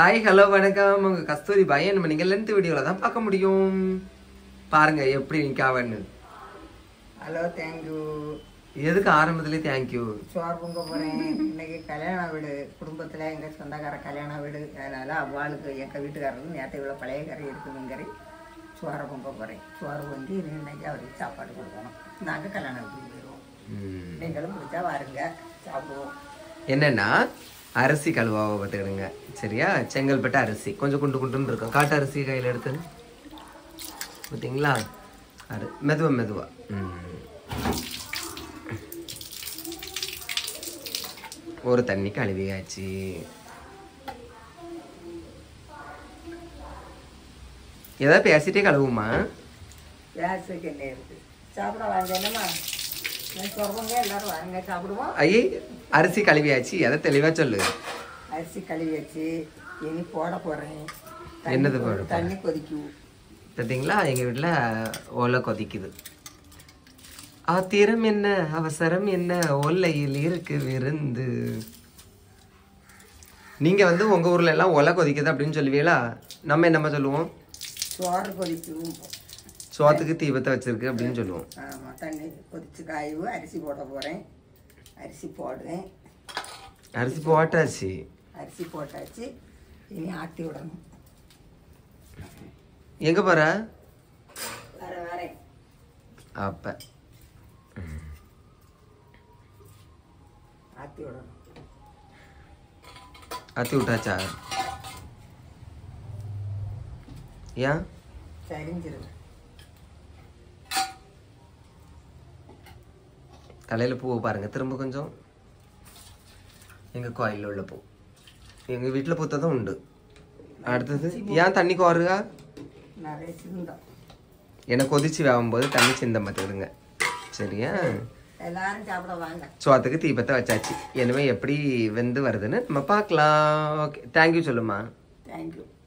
Hi hello வணக்கம் உங்க கஸ்தூரி பாய் நம்ம நீங்க லென்த் வீடியோல தான் பார்க்க முடியும் பாருங்க எப்படி நிக்காவன்னு ஹலோ தேங்க்யூ எதுக்கு ஆரம்பத்திலே தேங்க்யூ சோறு பொங்க போகிறேன் இன்னைக்கு கல்யாண வீடு குடும்பத்தில் எங்கள் சொந்தக்கார கல்யாண வீடு அதனால் அவ்வாளுக்கு எங்கள் வீட்டுக்காரருக்கு நேற்று இவ்வளோ பழைய கறி இருக்குதுங்கறி சோறை பொங்க போகிறேன் சோறு பொங்கி இன்னைக்கு அவருக்கு சாப்பாடு கொடுக்கணும் நாங்கள் கல்யாண வீட்டுக்கு போயிடுவோம் நீங்களும் பிடிச்சா வாருங்க சாப்பிடுவோம் என்னன்னா அரிசி கழுவாவை பார்த்துக்கிடுங்க சரியா செங்கல்பட்டு அரிசி கொஞ்சம் குண்டு குண்டுன்னு இருக்கும் காட்டு அரிசி கையில் எடுத்து பார்த்தீங்களா அரு மெதுவா மெதுவா ம். ஒரு தண்ணி கழுவியாச்சு ஏதாவது பேசிட்டே கழுவுமா கேஸுக்கு என்ன இருக்குது சாப்பிட வாங்க என்னம்மா நான் சோறு பொங்க எல்லாரும் வாருங்க சாப்பிடுவோம் ஐயே அரிசி கழுவியாச்சு அதை தெளிவா சொல்லு அரிசி கழுவி வச்சு இனி போட போகிறேன் என்னது போட போற? தண்ணி கொதிக்கும் பார்த்தீங்களா எங்க வீட்ல ஓலை கொதிக்குது ஆத்திரம் என்ன அவசரம் என்ன ஓலையில் இருக்கு விருந்து நீங்க வந்து உங்க ஊர்ல எல்லாம் ஒலை கொதிக்குது அப்படின்னு சொல்லுவீங்களா நம்ம என்னம்மா சொல்லுவோம் சோறு கொதிக்கும் சோத்துக்கு தீபத்தை வச்சிருக்கு அப்படின்னு சொல்லுவோம் ஆமாம் தண்ணி கொதிச்சு காய்வு அரிசி போட போகிறேன் அரிசி போடுவேன் அரிசி போட்டாச்சு அரிசி போட்டாச்சு இனி ஆட்டி விடணும் எங்க போற வர வரேன் அப்ப ஆட்டி விடணும் அத்தி விட்டாச்சா ஏன் சரிஞ்சிருங்க தலையில பூவை பாருங்க திரும்ப கொஞ்சம் எங்க கோயில்ல உள்ள பூ எங்க வீட்டுல பூத்ததும் உண்டு அடுத்தது ஏன் தண்ணி கோருகா நிறைய சிந்தம் என்னை கொதிச்சு வேகும்போது தண்ணி சிந்த பார்த்துக்கிடுங்க சரியா எல்லாரும் சாப்பிட வாங்க சோத்துக்கு தீபத்தை வச்சாச்சு எனவே எப்படி வெந்து வருதுன்னு நம்ம பார்க்கலாம் ஓகே தேங்க்யூ சொல்லுமா தேங்க்யூ